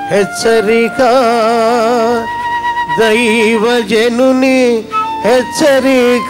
హెచ్చరిక దైవజనుని హెచ్చరిక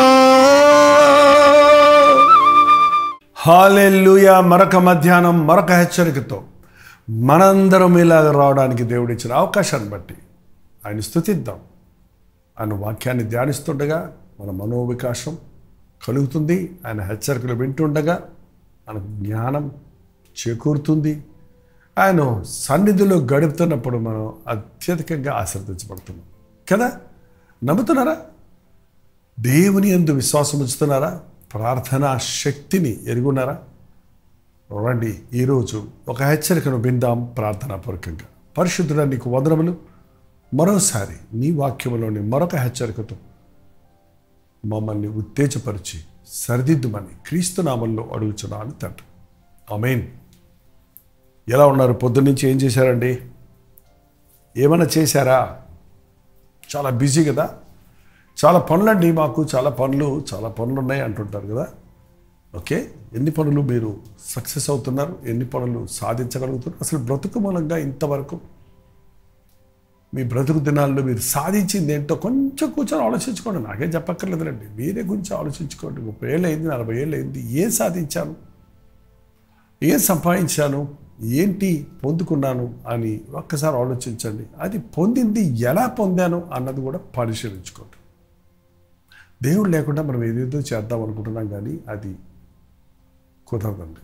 హాలెల్లుయా మరొక మధ్యాహ్నం మరొక హెచ్చరికతో మనందరం ఇలాగ రావడానికి దేవుడు ఇచ్చిన అవకాశాన్ని బట్టి ఆయన స్థుతిద్దాం ఆయన వాక్యాన్ని ధ్యానిస్తుండగా మన మనోవికాసం కలుగుతుంది ఆయన హెచ్చరికలు వింటుండగా మనకు జ్ఞానం చేకూరుతుంది ఆయన సన్నిధిలో గడుపుతున్నప్పుడు మనం అత్యధికంగా ఆశ్రదించబడుతున్నాం కదా నమ్ముతున్నారా దేవుని ఎందు విశ్వాసం ఉంచుతున్నారా ప్రార్థనా శక్తిని ఎరుగున్నారా రండి ఈరోజు ఒక హెచ్చరికను విందాం ప్రార్థనాపూర్వకంగా పరిశుద్ధుడ నీకు వందనములు మరోసారి నీ వాక్యములోని మరొక హెచ్చరికతో మమ్మల్ని ఉత్తేజపరిచి సరిదిద్దుమని క్రీస్తు నామంలో అడుగుచున్నాను తండ్రి అమేన్ ఎలా ఉన్నారు పొద్దున్నుంచి ఏం చేశారండి ఏమైనా చేశారా చాలా బిజీ కదా చాలా పనులండి మాకు చాలా పనులు చాలా పనులు ఉన్నాయి అంటుంటారు కదా ఓకే ఎన్ని పనులు మీరు సక్సెస్ అవుతున్నారు ఎన్ని పనులు సాధించగలుగుతున్నారు అసలు బ్రతుకు మూలంగా ఇంతవరకు మీ బ్రతుకు దినాల్లో మీరు సాధించింది ఏంటో కొంచెం కూర్చొని ఆలోచించుకోండి నాకేం చెప్పక్కర్లేదులేండి మీరే గురించి ఆలోచించుకోండి ముప్పై ఏళ్ళు అయింది నలభై ఏళ్ళు అయింది ఏం సాధించాను ఏం సంపాదించాను ఏంటి పొందుకున్నాను అని ఒక్కసారి ఆలోచించండి అది పొందింది ఎలా పొందాను అన్నది కూడా పరిశీలించుకోండి దేవుడు లేకుండా మనం ఏదేదో చేద్దాం అనుకుంటున్నాం కానీ అది కుదరదండి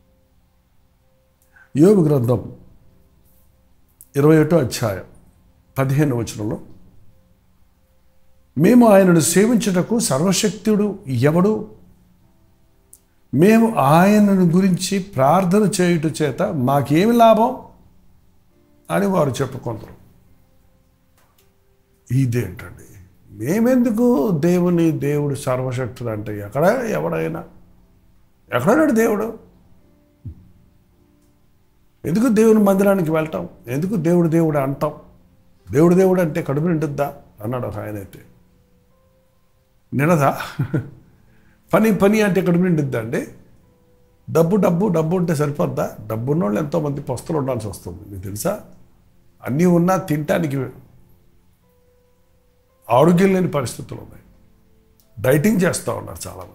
యోగ గ్రంథం ఇరవై ఒకటో అధ్యాయం పదిహేను వచనంలో మేము ఆయనను సేవించుటకు సర్వశక్తుడు ఎవడు మేము ఆయనను గురించి ప్రార్థన చేయుట చేత మాకేమి లాభం అని వారు చెప్పుకుంటారు ఇదేంటండి మేమెందుకు దేవుని దేవుడు సర్వశక్తుడు అంటే ఎక్కడ ఎవడైనా ఎక్కడన్నాడు దేవుడు ఎందుకు దేవుని మందిరానికి వెళ్తాం ఎందుకు దేవుడు దేవుడు అంటాం దేవుడు దేవుడు అంటే కడుపు నిండుద్దా అన్నాడు ఒక ఆయన అయితే నినదా పని పని అంటే కడుపు నిండుద్దా అండి డబ్బు డబ్బు డబ్బు ఉంటే సరిపోద్దా డబ్బు ఉన్నోళ్ళు ఎంతోమంది పస్తులు ఉండాల్సి వస్తుంది మీకు తెలుసా అన్నీ ఉన్నా తినటానికి ఆరోగ్యం లేని పరిస్థితులు ఉన్నాయి డైటింగ్ చేస్తూ ఉన్నారు చాలామంది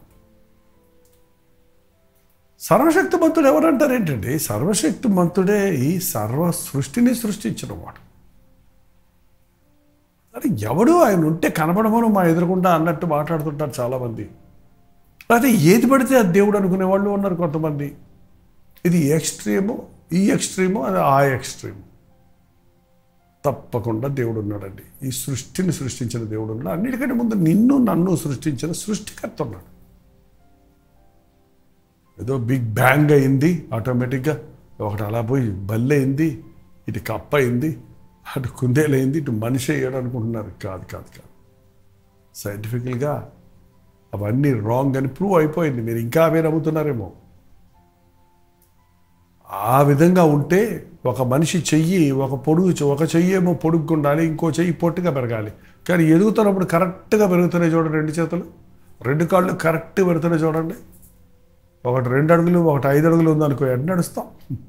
సర్వశక్తిమంతుడు ఎవరంటారు ఏంటండి సర్వశక్తిమంతుడే ఈ సర్వ సృష్టిని సృష్టించిన వాడు అరే ఎవడు ఆయన ఉంటే కనబడమను మా ఎదురుకుండా అన్నట్టు మాట్లాడుతుంటారు చాలామంది అయితే ఏది పడితే అది దేవుడు అనుకునే వాళ్ళు ఉన్నారు కొంతమంది ఇది ఎక్స్ట్రీము ఈ ఎక్స్ట్రీము అది ఆ ఎక్స్ట్రీము తప్పకుండా దేవుడు ఉన్నాడండి ఈ సృష్టిని సృష్టించిన దేవుడు ఉన్నాడు అన్నిటికంటే ముందు నిన్ను నన్ను సృష్టించిన సృష్టికర్త ఉన్నాడు ఏదో బిగ్ బ్యాంగ్ అయింది ఆటోమేటిక్గా ఒకటి అలా పోయి బల్లి అయింది ఇటు కప్ప అయింది అటు కుందేలైంది ఇటు మనిషి అయ్యాడు అనుకుంటున్నారు కాదు కాదు కాదు సైంటిఫికల్గా అవన్నీ రాంగ్ అని ప్రూవ్ అయిపోయింది మీరు ఇంకా అవే నమ్ముతున్నారేమో ఆ విధంగా ఉంటే ఒక మనిషి చెయ్యి ఒక పొడుగు ఒక చెయ్యి ఏమో పొడుగ్గా ఉండాలి ఇంకో చెయ్యి పొట్టుగా పెరగాలి కానీ ఎదుగుతున్నప్పుడు కరెక్ట్గా పెరుగుతున్నాయి చూడండి రెండు చేతులు రెండు కాళ్ళు కరెక్ట్ పెరుగుతున్నాయి చూడండి ఒకటి రెండు అడుగులు ఒకటి ఐదు అడుగులు ఉందనుకో ఎడ్ నడుస్తాం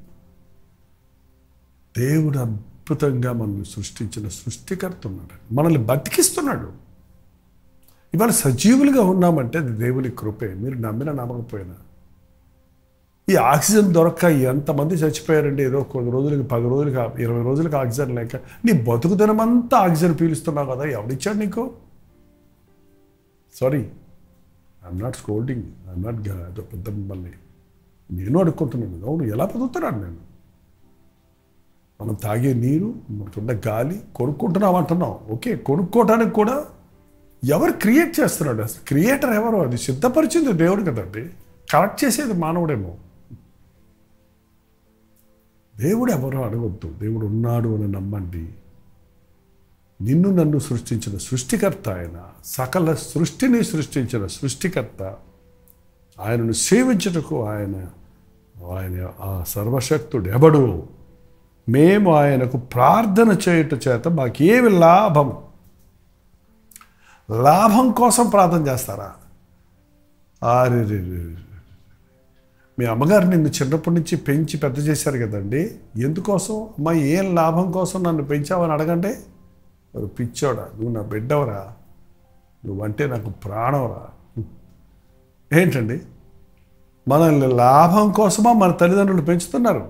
దేవుడు అద్భుతంగా మనల్ని సృష్టించిన సృష్టికర్త ఉన్నాడు మనల్ని బతికిస్తున్నాడు ఇవాళ సజీవులుగా ఉన్నామంటే అది దేవుని కృపే మీరు నమ్మిన నమ్మకపోయినా ఈ ఆక్సిజన్ దొరక్క ఎంతమంది చచ్చిపోయారండి ఏదో కొన్ని రోజులకి పది రోజులకి ఇరవై రోజులకి ఆక్సిజన్ లేక నీ బతుకుదనమంతా ఆక్సిజన్ పీలుస్తున్నావు కదా ఎవడిచ్చాడు నీకు sorry I'm not scolding I'm not పెద్ద మిమ్మల్ని నేను అడుక్కుంటున్నాను అవును ఎలా బతుకుతున్నాను నేను మనం తాగే నీరు మనకున్న గాలి కొనుక్కుంటున్నాం అంటున్నాం ఓకే కొనుక్కోవడానికి కూడా ఎవరు క్రియేట్ చేస్తున్నాడు అసలు క్రియేటర్ ఎవరు అది సిద్ధపరిచింది దేవుడు కదండి కరెక్ట్ చేసేది మానవుడేమో దేవుడు ఎవరో అడగొద్దు దేవుడు ఉన్నాడు అని నమ్మండి నిన్ను నన్ను సృష్టించిన సృష్టికర్త ఆయన సకల సృష్టిని సృష్టించిన సృష్టికర్త ఆయనను సేవించుటకు ఆయన ఆయన ఆ సర్వశక్తుడు ఎవడు మేము ఆయనకు ప్రార్థన చేయుట చేత మాకేమి లాభం లాభం కోసం ప్రార్థన చేస్తారా ఆరే మీ అమ్మగారు నిన్ను చిన్నప్పటి నుంచి పెంచి పెద్ద చేశారు కదండి ఎందుకోసం అమ్మా ఏం లాభం కోసం నన్ను పెంచావని అడగండి మరి పిచ్చోడా నువ్వు నా బిడ్డవరా నువ్వంటే నాకు ప్రాణంరా ఏంటండి మనల్ని లాభం కోసమా మన తల్లిదండ్రులు పెంచుతున్నారు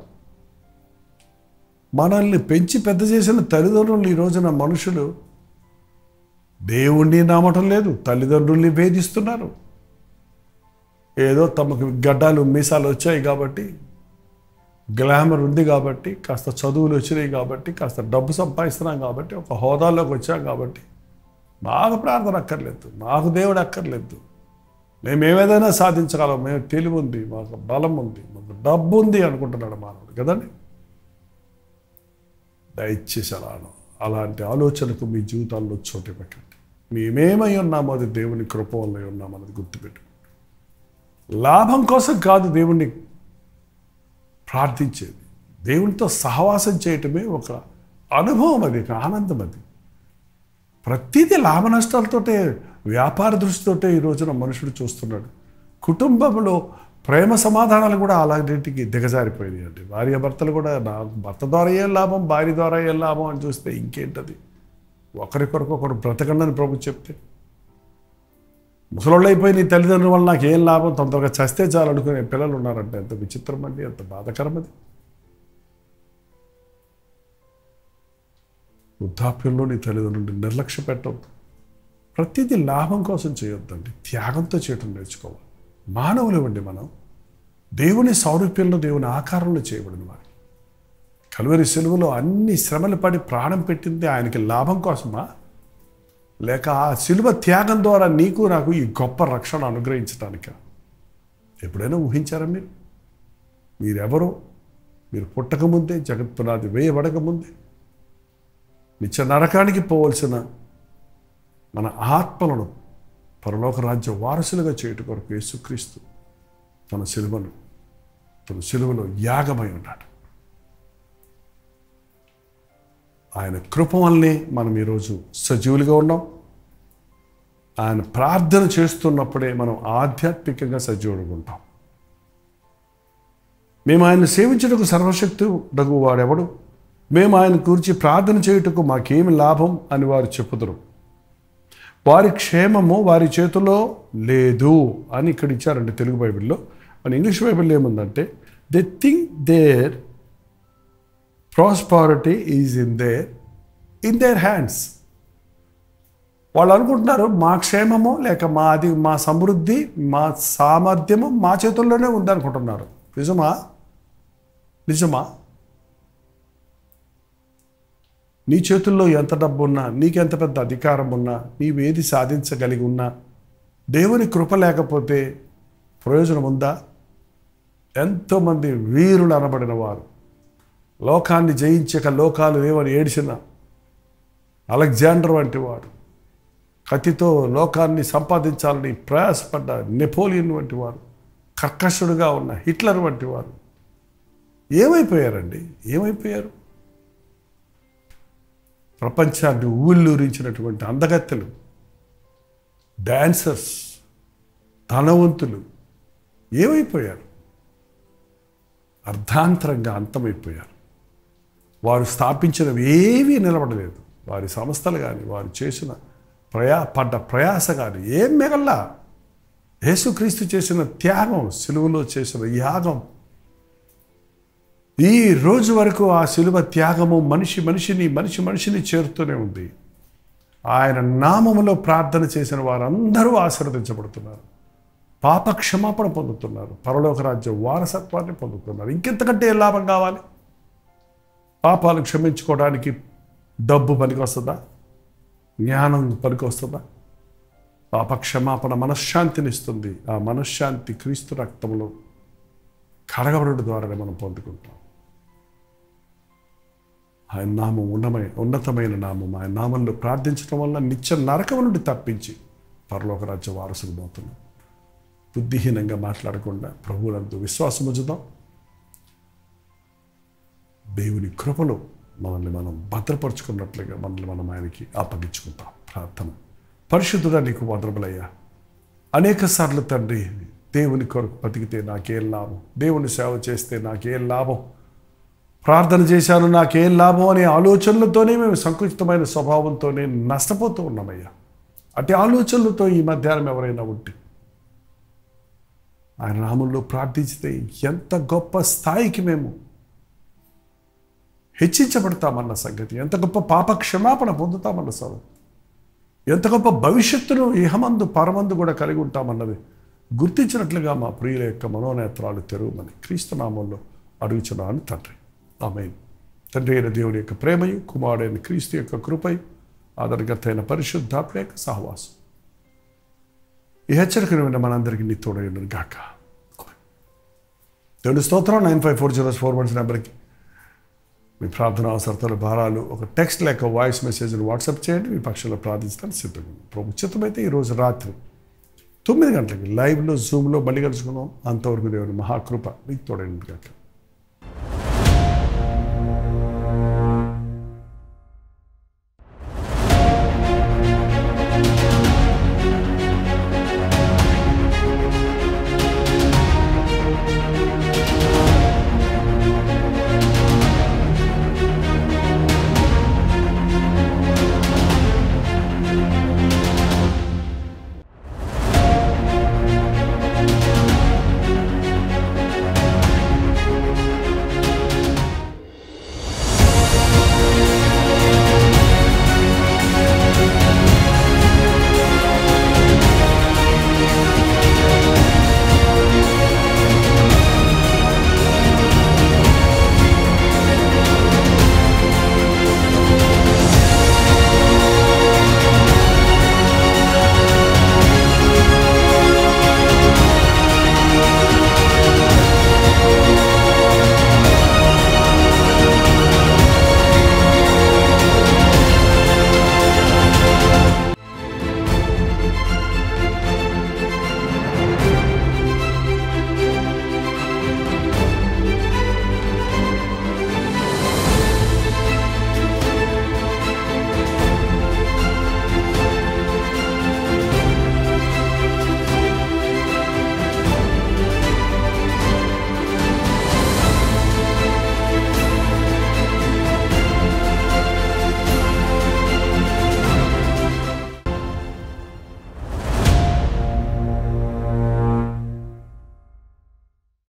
మనల్ని పెంచి పెద్ద చేసిన తల్లిదండ్రులు ఈ రోజున మనుషులు దేవుణ్ణి నమ్మటం లేదు తల్లిదండ్రుల్ని వేధిస్తున్నారు ఏదో తమకు గడ్డాలు మీసాలు వచ్చాయి కాబట్టి గ్లామర్ ఉంది కాబట్టి కాస్త చదువులు వచ్చినాయి కాబట్టి కాస్త డబ్బు సంపాదిస్తున్నాం కాబట్టి ఒక హోదాలోకి వచ్చాం కాబట్టి మాకు ప్రార్థన అక్కర్లేదు మాకు దేవుడు అక్కర్లేదు మేము ఏదైనా సాధించగలం మేము తెలివి ఉంది మాకు బలం ఉంది మాకు డబ్బు ఉంది అనుకుంటున్నాడు మానవుడు కదండి దయచేసి అలా అను. అలాంటి ఆలోచనకు మీ జీవితాల్లో చోటు పెట్టండి మేమేమై ఉన్నామో అది దేవుని కృప వల్ల ఉన్నామో అది గుర్తుపెట్టు లాభం కోసం కాదు దేవుణ్ణి ప్రార్థించేది దేవునితో సహవాసం చేయటమే ఒక అనుభవం అది ఒక ఆనందం అది ప్రతిదీ లాభ నష్టాలతోటే వ్యాపార దృష్టితోటే ఈ రోజున మనుషుడు చూస్తున్నాడు కుటుంబంలో ప్రేమ సమాధానాలు కూడా అలాంటికి దిగజారిపోయినాయి అండి భార్య భర్తలు కూడా నా భర్త ద్వారా ఏం లాభం భార్య ద్వారా ఏం లాభం అని చూస్తే ఇంకేంటది ఒకరికొరకు ఒకరు బ్రతకండి ప్రభు చెప్తే ముసలోళ్ళు అయిపోయి నీ తల్లిదండ్రుల వల్ల నాకు ఏం లాభం తొందరగా చస్తే చాలు అనుకునే పిల్లలు ఉన్నారంటే ఎంత విచిత్రం అండి ఎంత బాధకరం అది వృద్ధాప్యంలో నీ తల్లిదండ్రులు నిర్లక్ష్య పెట్టవద్దు ప్రతిదీ లాభం కోసం చేయొద్దండి త్యాగంతో చేయటం నేర్చుకోవాలి మానవులు ఇవ్వండి మనం దేవుని సౌరూప్యంలో దేవుని ఆకారంలో చేయబడిన వారు కలువరి సెలువులో అన్ని శ్రమలు పడి ప్రాణం పెట్టింది ఆయనకి లాభం కోసమా లేక ఆ శిలువ త్యాగం ద్వారా నీకు నాకు ఈ గొప్ప రక్షణ అనుగ్రహించడానిక ఎప్పుడైనా ఊహించారా మీరు మీరెవరో మీరు పుట్టకముందే జగత్ పునాది వేయబడకముందే నిత్య నరకానికి పోవలసిన మన ఆత్మలను పరలోక రాజ్య వారసులుగా చేయట కొరకు యేసుక్రీస్తు తన సిలువను తన సిలువలో యాగమై ఉన్నాడు ఆయన కృప వల్లనే మనం ఈరోజు సజీవులుగా ఉన్నాం ఆయన ప్రార్థన చేస్తున్నప్పుడే మనం ఆధ్యాత్మికంగా సజీవులుగా ఉంటాం మేము ఆయన సేవించుటకు సర్వశక్తి డగు వాడెవడు మేము ఆయన గురించి ప్రార్థన చేయుటకు మాకేమి లాభం అని వారు చెప్పుదురు వారి క్షేమము వారి చేతిలో లేదు అని ఇక్కడ ఇచ్చారండి తెలుగు బైబిల్లో మన ఇంగ్లీష్ బైబిల్లో ఏముందంటే they think their prosperity is in their in their hands వాళ్ళు అనుకుంటున్నారు మా క్షేమము లేక మా అది మా సమృద్ధి మా సామర్థ్యము మా చేతుల్లోనే ఉందనుకుంటున్నారు నిజమా నిజమా నీ చేతుల్లో ఎంత డబ్బు ఉన్నా నీకెంత పెద్ద అధికారం ఉన్నా నీవేది సాధించగలిగి ఉన్నా దేవుని కృప లేకపోతే ప్రయోజనం ఉందా ఎంతోమంది వీరులు అనబడిన వారు లోకాన్ని జయించక లోకాలు ఏమని ఏడిచిన అలెగ్జాండర్ వంటి వాడు కత్తితో లోకాన్ని సంపాదించాలని ప్రయాసపడ్డ నెపోలియన్ వంటి వారు కర్కశుడుగా ఉన్న హిట్లర్ వంటి వారు ఏమైపోయారండి ఏమైపోయారు ప్రపంచాన్ని ఊళ్ళూరించినటువంటి అందగత్తెలు డాన్సర్స్ ధనవంతులు ఏమైపోయారు అర్ధాంతరంగా అంతమైపోయారు వారు స్థాపించినవి ఏవీ నిలబడలేదు వారి సంస్థలు కానీ వారు చేసిన ప్రయా పడ్డ ప్రయాస కానీ ఏం మిగల్లా యేసుక్రీస్తు చేసిన త్యాగం సిలువలో చేసిన యాగం ఈ రోజు వరకు ఆ శిలువ త్యాగము మనిషి మనిషిని మనిషి మనిషిని చేరుతూనే ఉంది ఆయన నామములో ప్రార్థన చేసిన వారందరూ ఆశీర్వదించబడుతున్నారు పాప క్షమాపణ పొందుతున్నారు పరలోక రాజ్య వారసత్వాన్ని పొందుతున్నారు ఇంకెంతకంటే ఏ లాభం కావాలి పాపాలు క్షమించుకోవడానికి డబ్బు పనికొస్తుందా జ్ఞానం పనికొస్తుందా పాప క్షమాపణ మనశ్శాంతిని ఇస్తుంది ఆ మనశ్శాంతి క్రీస్తు రక్తంలో కడగబడు ద్వారానే మనం పొందుకుంటాం ఆయన నామం ఉన్నమై ఉన్నతమైన నామం ఆయన నామంలో ప్రార్థించడం వల్ల నిత్య నరకం నుండి తప్పించి పరలోక రాజ్య వారసులు పోతున్నాం బుద్ధిహీనంగా మాట్లాడకుండా ప్రభువులందు విశ్వాసం ఉంచుదాం దేవుని కృపలో మనల్ని మనం భద్రపరుచుకున్నట్లుగా మనల్ని మనం ఆయనకి అప్పగించుకుంటాం ప్రార్థన పరిశుద్ధుడా నీకు వందరములయ్యా అనేక సార్లు తండ్రి దేవుని కొరకు బతికితే నాకేం లాభం దేవుని సేవ చేస్తే నాకేం లాభం ప్రార్థన చేశాను నాకేం లాభం అనే ఆలోచనలతోనే మేము సంకుచితమైన స్వభావంతోనే నష్టపోతూ ఉన్నామయ్యా అటు ఆలోచనలతో ఈ మధ్యాహ్నం ఎవరైనా ఉంటే ఆయన నామంలో ప్రార్థించితే ఎంత గొప్ప స్థాయికి మేము హెచ్చించబడతామన్న సంగతి ఎంత గొప్ప పాప క్షమాపణ పొందుతామన్న సంగతి ఎంత గొప్ప భవిష్యత్తును ఇహమందు పరమందు కూడా కలిగి ఉంటామన్నది గుర్తించినట్లుగా మా ప్రియుల యొక్క మనోనేత్రాలు తెరవమని క్రీస్తు నామంలో అడుగుచున్నాను తండ్రి ఆమె తండ్రి అయిన దేవుని యొక్క ప్రేమయు కుమారుడైన క్రీస్తు యొక్క కృపయు ఆదరగత అయిన పరిశుద్ధాత్మ యొక్క సహవాసం ఈ హెచ్చరికను విన్న మనందరికీ నీ తోడైండును గాక దేవుని స్తోత్రం nine five four zero four one నెంబర్కి మీ ప్రార్థన అవసరతలు భారాలు ఒక టెక్స్ట్ లేక వాయిస్ మెసేజ్ని వాట్సాప్ చేయండి మీ పక్షంలో ప్రార్థించడానికి సిద్ధంగా ఉన్నాం. ప్రభు చిత్తమైతే ఈరోజు రాత్రి తొమ్మిది గంటలకి లైవ్లో జూమ్లో మళ్ళీ కలుసుకుందాం అంతవరకు దేవుని మహాకృప మీకు తోడైంది కాక